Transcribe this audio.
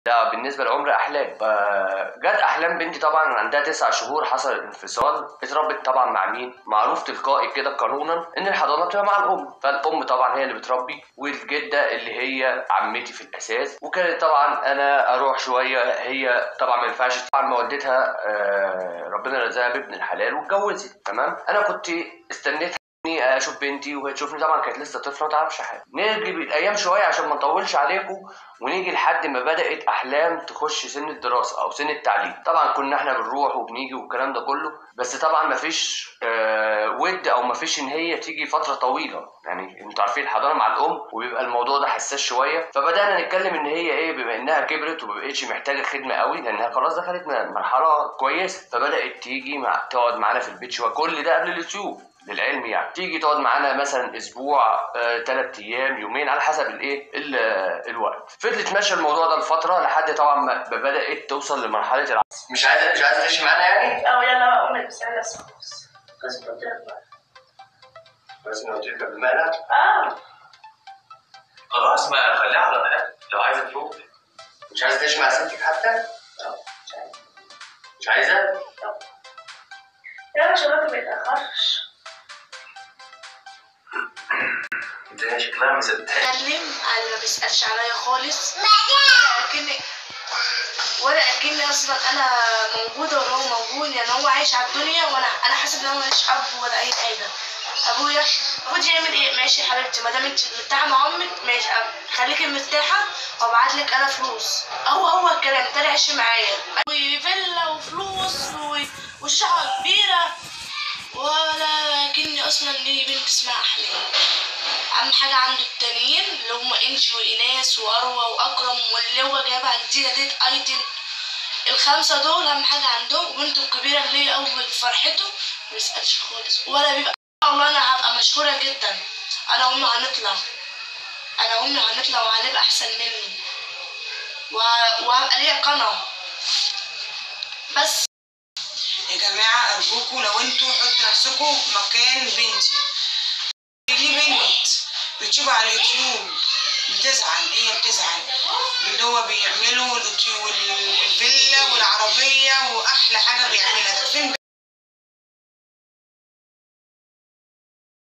ده بالنسبة لعمر أحلام آه، جت أحلام بنتي طبعا عندها تسع شهور حصل الانفصال اتربت طبعا مع مين؟ معروف تلقائي كده قانونا إن الحضانة بتبقى مع الأم فالأم طبعا هي اللي بتربي والجدة اللي هي عمتي في الأساس وكانت طبعا أنا أروح شوية هي طبعا ما ينفعش طبعا ما والدتها آه، ربنا رزقها بابن الحلال واتجوزت تمام أنا كنت استنيت اني اشوف بنتي وهي تشوفني طبعا كانت لسه طفله ما تعرفش حاجه نيجي بالايام شويه عشان ما نطولش عليكم ونيجي لحد ما بدات احلام تخش سن الدراسه او سن التعليم طبعا كنا احنا بنروح وبنيجي والكلام ده كله بس طبعا ما فيش آه ود او ما فيش ان هي تيجي فتره طويله يعني انتوا عارفين الحضانه مع الام وبيبقى الموضوع ده حساس شويه فبدانا نتكلم ان هي ايه بما انها كبرت وما بقتش محتاجه خدمه قوي لانها خلاص دخلت مرحله كويسه فبدات تيجي مع تقعد معانا في البيت شويه كل ده قبل اليوتيوب للعلم يعني تيجي تقعد معانا مثلا اسبوع ثلاث ايام يومين على حسب الايه ال- آه، الوقت فضلت ماشيه الموضوع ده لفتره لحد طبعا ما بدات توصل لمرحله الع... مش عايزه مش عايزه تعيش معانا يعني اه يلا بقى قوم البس انا بس بس قلت لك بقى بس انا قلت لك قبل ما اقلق اه خلاص ما خليها على مقلق لو عايزه تروح مش عايزه تعيش مع ستك حتى اه مش عارف. مش عايزه يلا شباب ما يتاخرش الدنيا شكلها مصدقه اتكلم انا ما بيسالش عليا خالص اكني ولا اكني اصلا انا موجوده ولا هو موجود يعني هو عايش على الدنيا وانا انا حاسس ان انا ماليش اب ولا اي حاجه ابويا المفروض يعمل ايه ماشي يا حبيبتي ما دام انت مرتاحه مع امك ماشي أب- خليكي مرتاحه وابعت لك انا فلوس هو هو الكلام ده عيش معايا وفيلا وفلوس و- والشقه كبيره ولا كني اصلا لي بنت اسمها احلام اهم حاجه عنده التانيين اللي هم انجي وايناس واروى واكرم واللي هو جايبها جديده ديت ايتن الخمسه دول اهم حاجه عندهم وبنته الكبيره اللي هي اول فرحته ما بيسالش خالص ولا بيبقى والله انا هبقى مشهوره جدا انا وامي هنطلع انا وامي هنطلع وهنبقى احسن مني وه- وهبقى ليا قناه بس يا جماعة أرجوكوا لو انتوا حطوا نفسكوا مكان بنتي ليه بنت بتشوف على اليوتيوب بتزعل هي بتزعل اللي هو بيعملوا اليوتيوب والفيلا والعربية وأحلى حاجة بيعملها ده فين